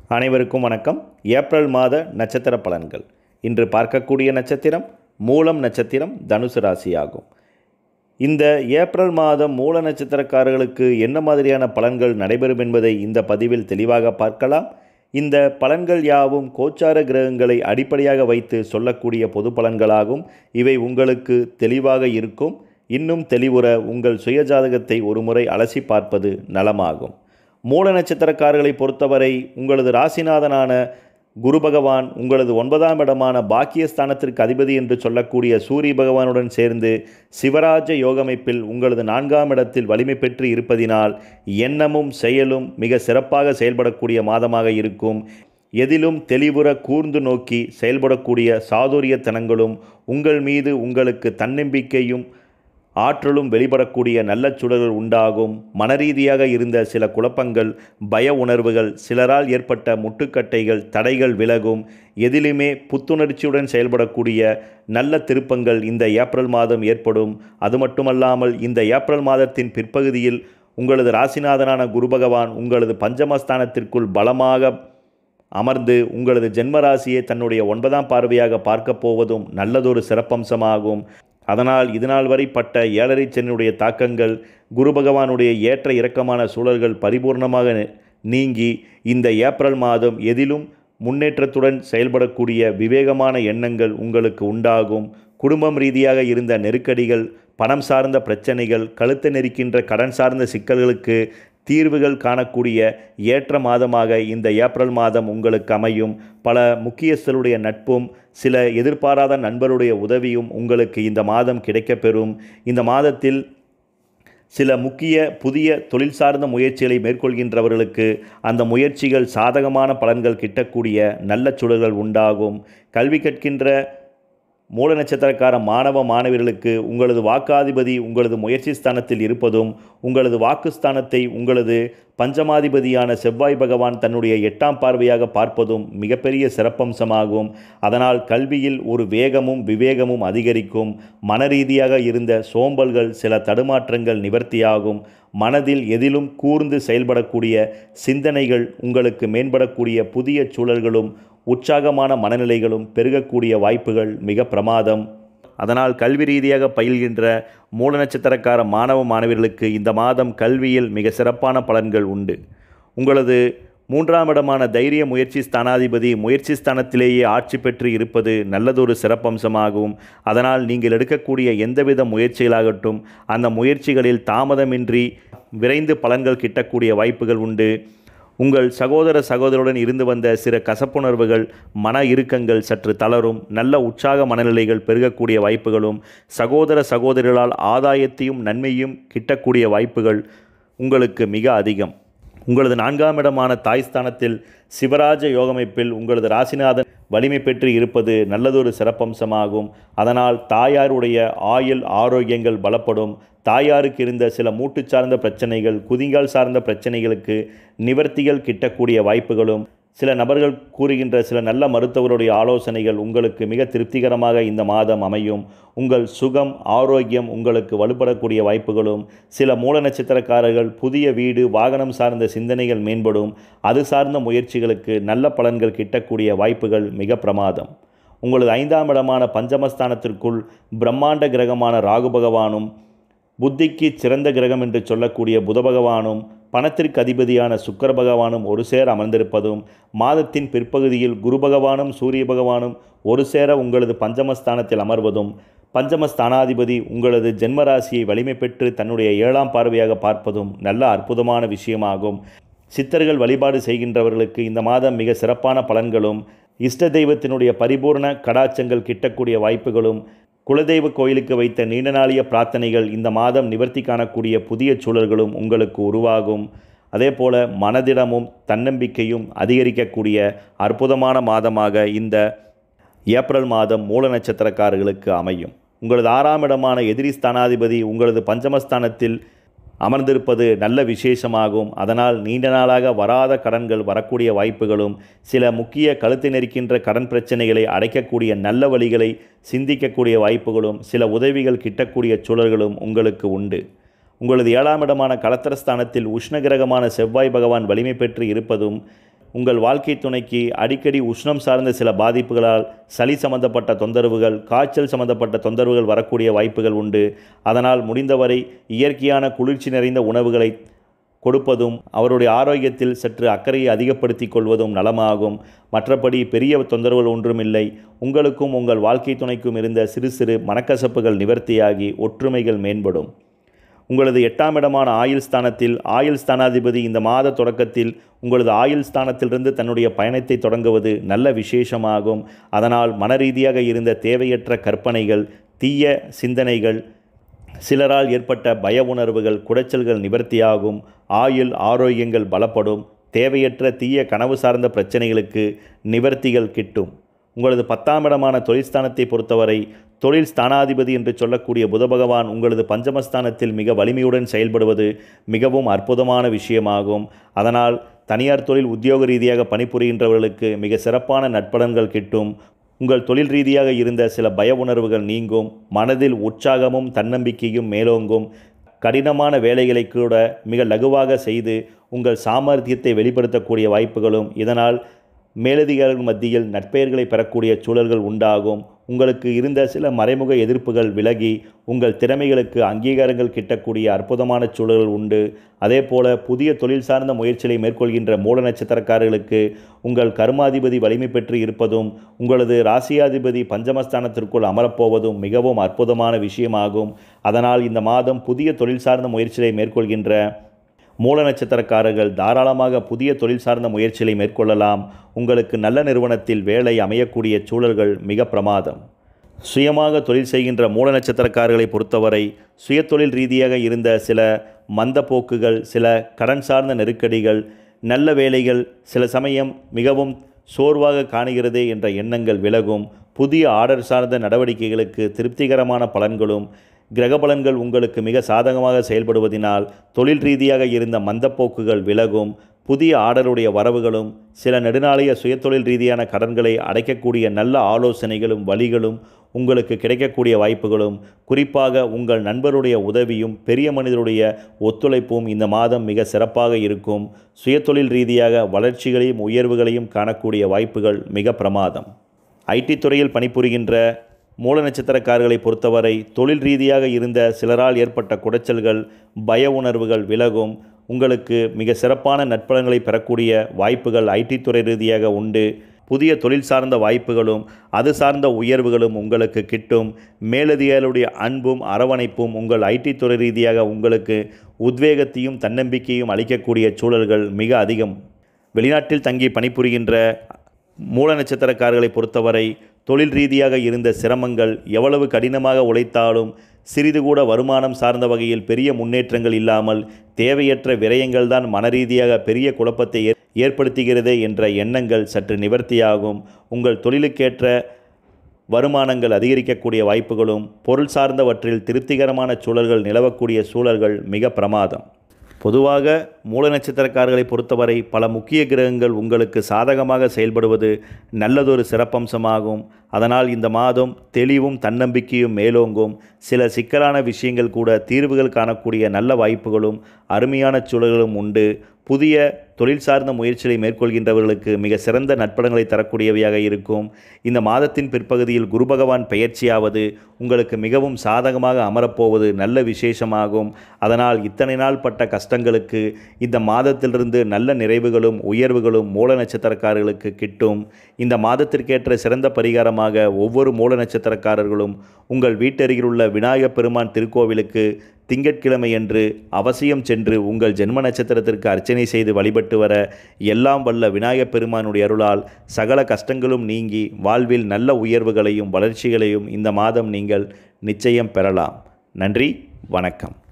அனைவருக்கும் வணக்கம் ஏப்ரல் மாத நட்சத்திர பலன்கள் இன்று பார்க்கக்கூடிய நட்சத்திரம் மூலம் நட்சத்திரம் தனுசு ராசியாகும் இந்த ஏப்ரல் மாதம் மூல நட்சத்திரக்காரர்களுக்கு என்ன மாதிரியான பலன்கள் நடைபெறும் என்பதை இந்த பதிவில் தெளிவாக பார்க்கலாம் இந்த பலன்கள் யாவும் கோச்சார கிரகங்களை அடிப்படையாக வைத்து சொல்லக்கூடிய பொது பலன்களாகும் இவை உங்களுக்கு தெளிவாக இருக்கும் இன்னும் தெளிவுற உங்கள் சுயஜாதகத்தை ஒருமுறை அலசி பார்ப்பது நலமாகும் மூல நட்சத்திரக்காரர்களை பொறுத்தவரை உங்களது ராசிநாதனான குரு பகவான் உங்களது ஒன்பதாம் இடமான பாக்கியஸ்தானத்திற்கு அதிபதி என்று சொல்லக்கூடிய சூரிய பகவானுடன் சேர்ந்து சிவராஜ யோகமைப்பில் உங்களது நான்காம் இடத்தில் வலிமை பெற்று இருப்பதினால் எண்ணமும் செயலும் மிக சிறப்பாக செயல்படக்கூடிய மாதமாக இருக்கும் எதிலும் தெளிவுற கூர்ந்து நோக்கி செயல்படக்கூடிய சாதுரியத்தனங்களும் உங்கள் மீது உங்களுக்கு தன்னம்பிக்கையும் ஆற்றலும் வெளிப்படக்கூடிய நல்ல சுடர்கள் உண்டாகும் மனரீதியாக இருந்த சில குழப்பங்கள் பய உணர்வுகள் சிலரால் ஏற்பட்ட முட்டுக்கட்டைகள் தடைகள் விலகும் எதிலுமே புத்துணர்ச்சியுடன் செயல்படக்கூடிய நல்ல திருப்பங்கள் இந்த ஏப்ரல் மாதம் ஏற்படும் அது மட்டுமல்லாமல் இந்த ஏப்ரல் மாதத்தின் பிற்பகுதியில் உங்களது ராசிநாதனான குரு பகவான் உங்களது பஞ்சமஸ்தானத்திற்குள் பலமாக அமர்ந்து உங்களது ஜென்மராசியை தன்னுடைய ஒன்பதாம் பார்வையாக பார்க்கப் போவதும் நல்லதொரு சிறப்பம்சமாகும் அதனால் இதுநாள் வரை பட்ட ஏழரை சென்னுடைய தாக்கங்கள் குரு பகவானுடைய ஏற்ற இறக்கமான சூழல்கள் பரிபூர்ணமாக நீங்கி இந்த ஏப்ரல் மாதம் எதிலும் முன்னேற்றத்துடன் செயல்படக்கூடிய விவேகமான எண்ணங்கள் உங்களுக்கு உண்டாகும் குடும்பம் ரீதியாக இருந்த நெருக்கடிகள் பணம் சார்ந்த பிரச்சனைகள் கழுத்து நெரிக்கின்ற கடன் சார்ந்த சிக்கல்களுக்கு தீர்வுகள் காணக்கூடிய ஏற்ற மாதமாக இந்த ஏப்ரல் மாதம் உங்களுக்கு அமையும் பல முக்கியஸ்தருடைய நட்பும் சில எதிர்பாராத நண்பருடைய உதவியும் உங்களுக்கு இந்த மாதம் கிடைக்கப்பெறும் இந்த மாதத்தில் சில முக்கிய புதிய தொழில் சார்ந்த முயற்சிகளை மேற்கொள்கின்றவர்களுக்கு அந்த முயற்சிகள் சாதகமான பலன்கள் கிட்டக்கூடிய நல்ல சூழல்கள் உண்டாகும் கல்வி கற்கின்ற மூல நட்சத்திரக்கார மாணவ மாணவியர்களுக்கு உங்களது வாக்காதிபதி உங்களது முயற்சி ஸ்தானத்தில் இருப்பதும் உங்களது வாக்குஸ்தானத்தை உங்களது பஞ்சமாதிபதியான செவ்வாய் பகவான் தன்னுடைய எட்டாம் பார்வையாக பார்ப்பதும் மிகப்பெரிய சிறப்பம்சமாகும் அதனால் கல்வியில் ஒரு வேகமும் விவேகமும் அதிகரிக்கும் மனரீதியாக இருந்த சோம்பல்கள் சில தடுமாற்றங்கள் நிவர்த்தியாகும் மனதில் எதிலும் கூர்ந்து செயல்படக்கூடிய சிந்தனைகள் உங்களுக்கு மேம்படக்கூடிய புதிய சூழல்களும் உற்சாகமான மனநிலைகளும் பெருகக்கூடிய வாய்ப்புகள் மிக பிரமாதம் அதனால் கல்வி ரீதியாக பயில்கின்ற மூல நட்சத்திரக்கார மாணவ மாணவியர்களுக்கு இந்த மாதம் கல்வியில் மிக சிறப்பான பலன்கள் உண்டு உங்களது மூன்றாம் இடமான தைரிய முயற்சி ஸ்தானாதிபதி முயற்சி ஸ்தானத்திலேயே ஆட்சி பெற்று இருப்பது நல்லதொரு சிறப்பம்சமாகும் அதனால் நீங்கள் எடுக்கக்கூடிய எந்தவித முயற்சிகளாகட்டும் அந்த முயற்சிகளில் தாமதமின்றி விரைந்து பலன்கள் கிட்டக்கூடிய வாய்ப்புகள் உண்டு உங்கள் சகோதர சகோதரருடன் இருந்து வந்த சில கசப்புணர்வுகள் மன இறுக்கங்கள் சற்று தளரும் நல்ல உற்சாக மனநிலைகள் பெருகக்கூடிய வாய்ப்புகளும் சகோதர சகோதரிகளால் ஆதாயத்தையும் நன்மையும் கிட்டக்கூடிய வாய்ப்புகள் உங்களுக்கு மிக அதிகம் உங்களது நான்காம் இடமான தாய்ஸ்தானத்தில் சிவராஜ யோகமைப்பில் உங்களது ராசிநாதன் வலிமை பெற்று இருப்பது நல்லதொரு சிறப்பம்சமாகும் அதனால் தாயாருடைய ஆயுள் ஆரோக்கியங்கள் பலப்படும் தாயாருக்கு இருந்த சில மூட்டு சார்ந்த பிரச்சனைகள் குதிங்கால் சார்ந்த பிரச்சனைகளுக்கு நிவர்த்திகள் கிட்டக்கூடிய வாய்ப்புகளும் சில நபர்கள் கூறுகின்ற சில நல்ல மருத்துவருடைய ஆலோசனைகள் உங்களுக்கு மிக திருப்திகரமாக இந்த மாதம் அமையும் உங்கள் சுகம் ஆரோக்கியம் உங்களுக்கு வலுப்படக்கூடிய வாய்ப்புகளும் சில மூல நட்சத்திரக்காரர்கள் புதிய வீடு வாகனம் சார்ந்த சிந்தனைகள் மேம்படும் அது சார்ந்த முயற்சிகளுக்கு நல்ல பலன்கள் கிட்டக்கூடிய வாய்ப்புகள் மிக பிரமாதம் உங்களது ஐந்தாம் இடமான பஞ்சமஸ்தானத்திற்குள் பிரம்மாண்ட கிரகமான ராகு பகவானும் புத்திக்கு சிறந்த கிரகம் என்று சொல்லக்கூடிய புத பகவானும் பணத்திற்கு அதிபதியான சுக்கர பகவானும் ஒரு சேர அமர்ந்திருப்பதும் மாதத்தின் பிற்பகுதியில் குரு பகவானும் சூரிய பகவானும் ஒரு சேர உங்களது பஞ்சமஸ்தானத்தில் அமர்வதும் பஞ்சமஸ்தானாதிபதி உங்களது ஜென்மராசியை வலிமை பெற்று தன்னுடைய ஏழாம் பார்வையாக பார்ப்பதும் நல்ல அற்புதமான விஷயமாகும் சித்தர்கள் வழிபாடு செய்கின்றவர்களுக்கு இந்த மாதம் மிக சிறப்பான பலன்களும் இஷ்ட தெய்வத்தினுடைய பரிபூர்ண கடாச்சங்கள் கிட்டக்கூடிய வாய்ப்புகளும் குலதெய்வ கோயிலுக்கு வைத்த நீண்ட நாளிய பிரார்த்தனைகள் இந்த மாதம் நிவர்த்தி காணக்கூடிய புதிய சூழல்களும் உங்களுக்கு உருவாகும் அதே போல மனதிடமும் தன்னம்பிக்கையும் அதிகரிக்கக்கூடிய அற்புதமான மாதமாக இந்த ஏப்ரல் மாதம் மூல நட்சத்திரக்காரர்களுக்கு அமையும் உங்களது ஆறாம் இடமான எதிரி ஸ்தானாதிபதி உங்களது பஞ்சமஸ்தானத்தில் அமர்ந்திருப்பது நல்ல விசேஷமாகும் அதனால் நீண்ட நாளாக வராத கடன்கள் வரக்கூடிய வாய்ப்புகளும் சில முக்கிய கழுத்தை நெரிக்கின்ற கடன் பிரச்சனைகளை அடைக்கக்கூடிய நல்ல வழிகளை சிந்திக்கக்கூடிய வாய்ப்புகளும் சில உதவிகள் கிட்டக்கூடிய சூழல்களும் உங்களுக்கு உண்டு உங்களது ஏழாம் இடமான கலத்திரஸ்தானத்தில் உஷ்ண கிரகமான செவ்வாய் பகவான் வலிமை பெற்று இருப்பதும் உங்கள் வாழ்க்கை துணைக்கு அடிக்கடி உஷ்ணம் சார்ந்த சில பாதிப்புகளால் சளி சம்பந்தப்பட்ட தொந்தரவுகள் காய்ச்சல் சம்பந்தப்பட்ட தொந்தரவுகள் வரக்கூடிய வாய்ப்புகள் உண்டு அதனால் முடிந்தவரை இயற்கையான குளிர்ச்சி நிறைந்த உணவுகளை கொடுப்பதும் அவருடைய ஆரோக்கியத்தில் சற்று அக்கறையை அதிகப்படுத்திக் கொள்வதும் நலமாகும் மற்றபடி பெரிய தொந்தரவுகள் ஒன்றுமில்லை உங்களுக்கும் உங்கள் வாழ்க்கை துணைக்கும் இருந்த சிறு சிறு மனக்கசப்புகள் நிவர்த்தியாகி ஒற்றுமைகள் மேம்படும் உங்களது எட்டாம் இடமான ஆயுள் ஸ்தானத்தில் ஆயுள் ஸ்தானாதிபதி இந்த மாத தொடக்கத்தில் உங்களது ஆயுள் ஸ்தானத்திலிருந்து தன்னுடைய பயணத்தை தொடங்குவது நல்ல விசேஷமாகும் அதனால் மனரீதியாக இருந்த தேவையற்ற கற்பனைகள் தீய சிந்தனைகள் சிலரால் ஏற்பட்ட பய உணர்வுகள் குடைச்சல்கள் நிவர்த்தியாகும் ஆயுள் ஆரோக்கியங்கள் பலப்படும் தேவையற்ற தீய கனவு சார்ந்த பிரச்சனைகளுக்கு நிவர்த்திகள் கிட்டும் உங்களது பத்தாம் இடமான தொழில் ஸ்தானத்தை பொறுத்தவரை தொழில் ஸ்தானாதிபதி என்று சொல்லக்கூடிய புத பகவான் உங்களது பஞ்சமஸ்தானத்தில் மிக வலிமையுடன் செயல்படுவது மிகவும் அற்புதமான விஷயமாகும் அதனால் தனியார் தொழில் உத்தியோக ரீதியாக பணிபுரிகின்றவர்களுக்கு மிக சிறப்பான நட்பலன்கள் கிட்டும் உங்கள் தொழில் ரீதியாக இருந்த சில பய உணர்வுகள் நீங்கும் மனதில் உற்சாகமும் தன்னம்பிக்கையும் மேலோங்கும் கடினமான வேலைகளை கூட மிக லகுவாக செய்து உங்கள் சாமர்த்தியத்தை வெளிப்படுத்தக்கூடிய வாய்ப்புகளும் இதனால் மேலதிகாரிகள் மத்தியில் நட்பெயர்களை பெறக்கூடிய சூழல்கள் உண்டாகும் உங்களுக்கு இருந்த சில மறைமுக எதிர்ப்புகள் விலகி உங்கள் திறமைகளுக்கு அங்கீகாரங்கள் கிட்டக்கூடிய அற்புதமான சூழல்கள் உண்டு அதே போல புதிய தொழில் சார்ந்த முயற்சிகளை மேற்கொள்கின்ற மூல நட்சத்திரக்காரர்களுக்கு உங்கள் கர்மாதிபதி வலிமை பெற்று இருப்பதும் உங்களது ராசியாதிபதி பஞ்சமஸ்தானத்திற்குள் அமரப்போவதும் மிகவும் அற்புதமான விஷயமாகும் அதனால் இந்த மாதம் புதிய தொழில் சார்ந்த முயற்சிகளை மேற்கொள்கின்ற மூல நட்சத்திரக்காரர்கள் தாராளமாக புதிய தொழில் சார்ந்த முயற்சிகளை மேற்கொள்ளலாம் உங்களுக்கு நல்ல நிறுவனத்தில் வேலை அமையக்கூடிய சூழல்கள் மிக பிரமாதம் சுயமாக தொழில் செய்கின்ற மூல நட்சத்திரக்காரர்களை பொறுத்தவரை சுயதொழில் ரீதியாக இருந்த சில மந்த போக்குகள் சில கடன் சார்ந்த நெருக்கடிகள் நல்ல வேலைகள் சில சமயம் மிகவும் சோர்வாக காணுகிறதே என்ற எண்ணங்கள் விலகும் புதிய ஆர்டர் சார்ந்த நடவடிக்கைகளுக்கு திருப்திகரமான பலன்களும் கிரக பலன்கள் உங்களுக்கு மிக சாதகமாக செயல்படுவதினால் தொழில் ரீதியாக இருந்த மந்தப்போக்குகள் விலகும் புதிய ஆர்டருடைய வரவுகளும் சில நெடுநாளைய சுயதொழில் ரீதியான கடன்களை அடைக்கக்கூடிய நல்ல ஆலோசனைகளும் வழிகளும் உங்களுக்கு கிடைக்கக்கூடிய வாய்ப்புகளும் குறிப்பாக உங்கள் நண்பருடைய உதவியும் பெரிய மனிதருடைய ஒத்துழைப்பும் இந்த மாதம் மிக சிறப்பாக இருக்கும் சுயதொழில் ரீதியாக வளர்ச்சிகளையும் உயர்வுகளையும் காணக்கூடிய வாய்ப்புகள் மிக பிரமாதம் ஐடி துறையில் பணிபுரிகின்ற மூல நட்சத்திரக்காரர்களை பொறுத்தவரை தொழில் ரீதியாக இருந்த சிலரால் ஏற்பட்ட குடைச்சல்கள் பய உணர்வுகள் விலகும் உங்களுக்கு மிக சிறப்பான நட்பலன்களை பெறக்கூடிய வாய்ப்புகள் ஐடி துறை ரீதியாக உண்டு புதிய தொழில் சார்ந்த வாய்ப்புகளும் அது சார்ந்த உயர்வுகளும் உங்களுக்கு கிட்டும் மேலதிகாரிகளுடைய அன்பும் அரவணைப்பும் உங்கள் ஐடி துறை ரீதியாக உங்களுக்கு உத்வேகத்தையும் தன்னம்பிக்கையும் அளிக்கக்கூடிய சூழல்கள் மிக அதிகம் வெளிநாட்டில் தங்கி பணிபுரிகின்ற மூல நட்சத்திரக்காரர்களை பொறுத்தவரை தொழில் ரீதியாக இருந்த சிரமங்கள் எவ்வளவு கடினமாக உழைத்தாலும் சிறிது கூட வருமானம் சார்ந்த வகையில் பெரிய முன்னேற்றங்கள் இல்லாமல் தேவையற்ற விரயங்கள் தான் மனரீதியாக பெரிய குழப்பத்தை ஏற் ஏற்படுத்துகிறதே என்ற எண்ணங்கள் சற்று நிவர்த்தியாகும் உங்கள் தொழிலுக்கேற்ற வருமானங்கள் அதிகரிக்கக்கூடிய வாய்ப்புகளும் பொருள் சார்ந்தவற்றில் திருப்திகரமான சூழல்கள் நிலவக்கூடிய சூழல்கள் மிக பிரமாதம் பொதுவாக மூல நட்சத்திரக்காரர்களை பொறுத்தவரை பல முக்கிய கிரகங்கள் உங்களுக்கு சாதகமாக செயல்படுவது நல்லதொரு சிறப்பம்சமாகும் அதனால் இந்த மாதம் தெளிவும் தன்னம்பிக்கையும் மேலோங்கும் சில சிக்கலான விஷயங்கள் கூட தீர்வுகள் காணக்கூடிய நல்ல வாய்ப்புகளும் அருமையான சூழல்களும் உண்டு புதிய தொழில் சார்ந்த முயற்சிகளை மேற்கொள்கின்றவர்களுக்கு மிக சிறந்த நட்படங்களை தரக்கூடியவையாக இருக்கும் இந்த மாதத்தின் பிற்பகுதியில் குரு பகவான் பெயர்ச்சியாவது உங்களுக்கு மிகவும் சாதகமாக அமரப்போவது நல்ல விசேஷமாகும் அதனால் இத்தனை நாள் பட்ட கஷ்டங்களுக்கு இந்த மாதத்திலிருந்து நல்ல நிறைவுகளும் உயர்வுகளும் மூல நட்சத்திரக்காரர்களுக்கு கிட்டும் இந்த மாதத்திற்கேற்ற சிறந்த பரிகாரமாக ஒவ்வொரு மூல நட்சத்திரக்காரர்களும் உங்கள் வீட்டருகில் உள்ள விநாயகப் பெருமான் திருக்கோவிலுக்கு திங்கட்கிழமையன்று அவசியம் சென்று உங்கள் ஜென்ம நட்சத்திரத்திற்கு அர்ச்சனை செய்து வழிபட்டு வர எல்லாம் வல்ல விநாயகப் பெருமானுடைய அருளால் சகல கஷ்டங்களும் நீங்கி வாழ்வில் நல்ல உயர்வுகளையும் வளர்ச்சிகளையும் இந்த மாதம் நீங்கள் நிச்சயம் பெறலாம் நன்றி வணக்கம்